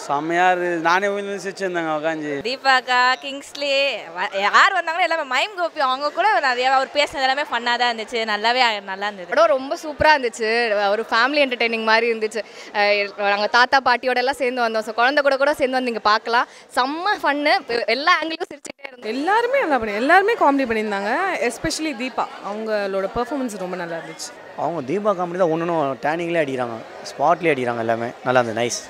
செம்மையாக இருக்குது நானே வந்து சிரிச்சிருந்தேங்க உட்காந்து தீபாக்கா கிங்ஸ்லி வ- யார் வந்தாங்களோ எல்லாமே மைம் கோபி அவங்க கூட நிறைய அவர் பேசினது எல்லாமே ஃபன்னாக தான் இருந்துச்சு நல்லாவே நல்லா இருந்தது படம் ரொம்ப சூப்பராக இருந்துச்சு ஒரு ஃபேமிலி என்டர்டெய்னிங் மாதிரி இருந்துச்சு நாங்கள் தாத்தா பாட்டியோட எல்லாம் சேர்ந்து வந்தோம் ஸோ குழந்தை கூட கூட சேர்ந்து வந்து இங்கே பார்க்கலாம் செம்ம ஃபன்னு எல்லா ஆங்கிலும் சிரிச்சுட்டே இருந்தோம் எல்லாருமே நல்லா பண்ணி எல்லாருமே காமெடி பண்ணியிருந்தாங்க எஸ்பெஷலி தீபா அவங்களோட பெர்ஃபார்மன்ஸ் ரொம்ப நல்லா இருந்துச்சு அவங்க தீபா காமெடி தான் ஒன்று டேனிங்லேயே அடிக்கிறாங்க ஸ்பாட்லேயே அடிக்கிறாங்க எல்லாமே நல்லா இருந்தது நைஸ்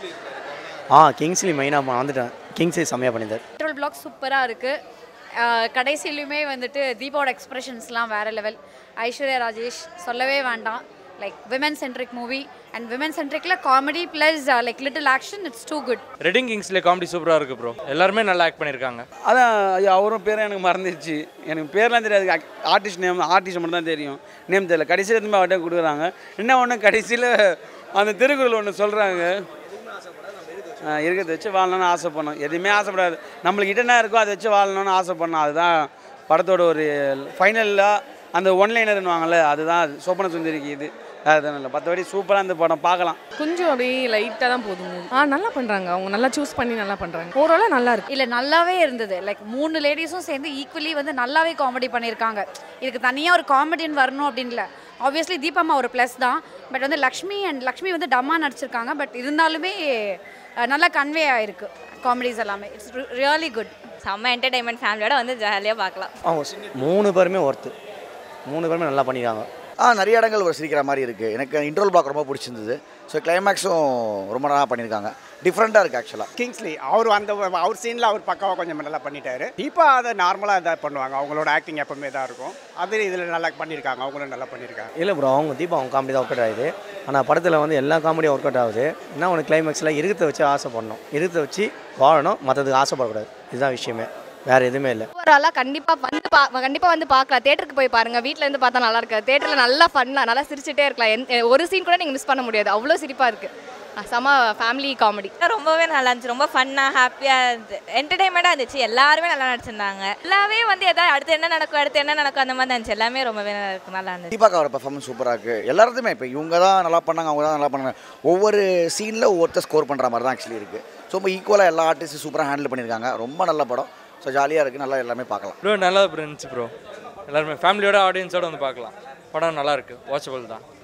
ஆ கிங்ஸ்லி மெயினாக வந்துட்டேன் கிங்ஸ்லி செம்மையாக பண்ணியிருந்தார் பெட்ரோல் பிளாக் சூப்பராக இருக்குது கடைசியிலுமே வந்துட்டு தீபாவோட எக்ஸ்பிரஷன்ஸ்லாம் வேறு லெவல் ஐஸ்வர்யா ராஜேஷ் சொல்லவே வேண்டாம் like women centric movie and women சென்ட்ரிக்கில் comedy plus like little action it's too good Redin கிங்ஸ்ல காமெடி சூப்பராக இருக்கு ப்ரோ எல்லாருமே நல்லா ஆக்ட் பண்ணியிருக்காங்க அதான் ஐயோ அவரும் பேரும் எனக்கு மறந்துடுச்சு எனக்கு பேர்லாம் தெரியாது ஆர்டிஸ்ட் நேம் ஆர்டிஸ்ட் மட்டும் தான் தெரியும் நேம் தெரியல கடைசியில் திரும்ப அவர்கிட்ட கொடுக்குறாங்க என்ன ஒன்று கடைசியில் அந்த திருக்குறள் ஒன்று சொல்கிறாங்க இருக்கிறத வச்சு வாழணும்னு ஆசைப்படணும் எதுவுமே ஆசைப்படாது நம்மளுக்கு கிட்ட என்ன இருக்கோ அதை வச்சு வாழணும்னு ஆசைப்படணும் அதுதான் படத்தோட ஒரு ஃபைனலாக அந்த ஒன்லைனர்னுவாங்கள்ல அதுதான் அது சொப்பன சுந்தரிக்கு இது அதுதான் இல்லை மற்றபடி சூப்பராக இந்த படம் பார்க்கலாம் கொஞ்சம் அப்படியே லைட்டாக தான் போதும் movie. ஆ நல்லா பண்ணுறாங்க அவங்க நல்லா சூஸ் பண்ணி நல்லா பண்ணுறாங்க ஓவராலாக நல்லா இருக்கு இல்லை நல்லாவே இருந்தது லைக் மூணு லேடிஸும் சேர்ந்து ஈக்குவலி வந்து நல்லாவே காமெடி பண்ணியிருக்காங்க இதுக்கு தனியாக ஒரு காமெடியன் வரணும் அப்படின்னு இல்லை ஆப்வியஸ்லி தீபம்மா ஒரு ப்ளஸ் தான் பட் வந்து லக்ஷ்மி அண்ட் லக்ஷ்மி வந்து டம்மா நடிச்சிருக்காங்க பட் இருந்தாலுமே அஹ், நல்லா கன்வே ஆயிருக்கு காமெடிஸ் எல்லாமே இட்ஸ் ரியலி குட் செம்ம என்டர்டைன்மெண்ட் ஃபேமிலியோட வந்து ஜாலியாக பார்க்கலாம் அவங்க மூணு பேருமே ஒர்த்து மூணு பேருமே நல்லா பண்ணியிருக்காங்க ஆ நிறைய இடங்கள் ஒரு சிரிக்கிற மாதிரி இருக்குது எனக்கு இன்ட்ரோல் பிளாக் ரொம்ப பிடிச்சிருந்தது ஸோ கிளைமேக்ஸும் ரொம்ப நல்லா பண்ணியிருக்காங்க டிஃப்ரெண்ட்டாக இருக்குது ஆக்சுவலாக கிங்ஸ்லி அவர் அந்த அவர் சீனில் அவர் பக்காவாக கொஞ்சம் நல்லா பண்ணிட்டாரு இப்போ அதை நார்மலாக இதாக பண்ணுவாங்க அவங்களோட ஆக்டிங் எப்பவுமே தான் இருக்கும் அது இதில் நல்லா பண்ணியிருக்காங்க அவங்களும் நல்லா பண்ணியிருக்காங்க இல்லை ப்ரோ அவங்க தீபா அவங்க காமெடி தான் ஒர்க் அவுட் ஆகுது ஆனால் படத்தில் வந்து எல்லா காமெடியும் ஒர்க் அவுட் ஆகுது என்ன ஒன்று கிளைமேக்ஸில் இருக்கத்தை வச்சு ஆசைப்படணும் இருக்கத்தை வச்சு வாழணும் மற்றதுக்கு ஆசைப்படக்கூடாது இதுதான் விஷயமே வேறு எதுவுமே இல்லை ஓவராலாக கண்டிப்பாக வந்து பா கண்டிப்பாக வந்து பார்க்கலாம் தேட்டருக்கு போய் பாருங்கள் வீட்டில் இருந்து பார்த்தா நல்லா இருக்காது தேட்டரில் நல்லா ஃபன்னாக நல்லா சிரிச்சுட்டே இருக்கலாம் எந்த ஒரு சீன் கூட நீங்கள் மிஸ் பண்ண முடியாது அவ்வளோ சிரிப்பாக இருக்குது செம ஃபேமிலி காமெடி ரொம்பவே நல்லா இருந்துச்சு ரொம்ப ஃபன்னாக ஹாப்பியாக இருந்துச்சு என்டர்டைன்மெண்ட்டாக இருந்துச்சு எல்லாருமே நல்லா நடிச்சிருந்தாங்க எல்லாமே வந்து எதாவது அடுத்து என்ன நடக்கும் அடுத்து என்ன நடக்கும் அந்த மாதிரி இருந்துச்சு எல்லாமே ரொம்பவே நல்லா இருக்கு நல்லா இருந்துச்சு தீபாக்காவோட பெர்ஃபார்மன்ஸ் சூப்பராக இருக்குது எல்லாருமே இப்போ இவங்க தான் நல்லா பண்ணாங்க அவங்க தான் நல்லா பண்ணாங்க ஒவ்வொரு சீனில் ஒவ்வொருத்தர் ஸ்கோர் பண்ணுற மாதிரி தான் ஆக்சுவலி இருக்குது ஸோ ரொம்ப ஈக்குவலாக எல்லா ஆர்டிஸ்ட்டும் சூப்பராக ஹேண்டில் பண்ணியிருக்காங்க ரொம்ப நல்ல படம் ஸோ ஜாலியாக இருக்குது நல்லா எல்லாமே பார்க்கலாம் ப்ரோ நல்லா இருந்துச்சு ப்ரோ எல்லாருமே ஃபேமிலியோட ஆடியன்ஸோட வந்து பார்க்கலாம் படம் நல்லா இருக்கு வாட்சபிள் தான்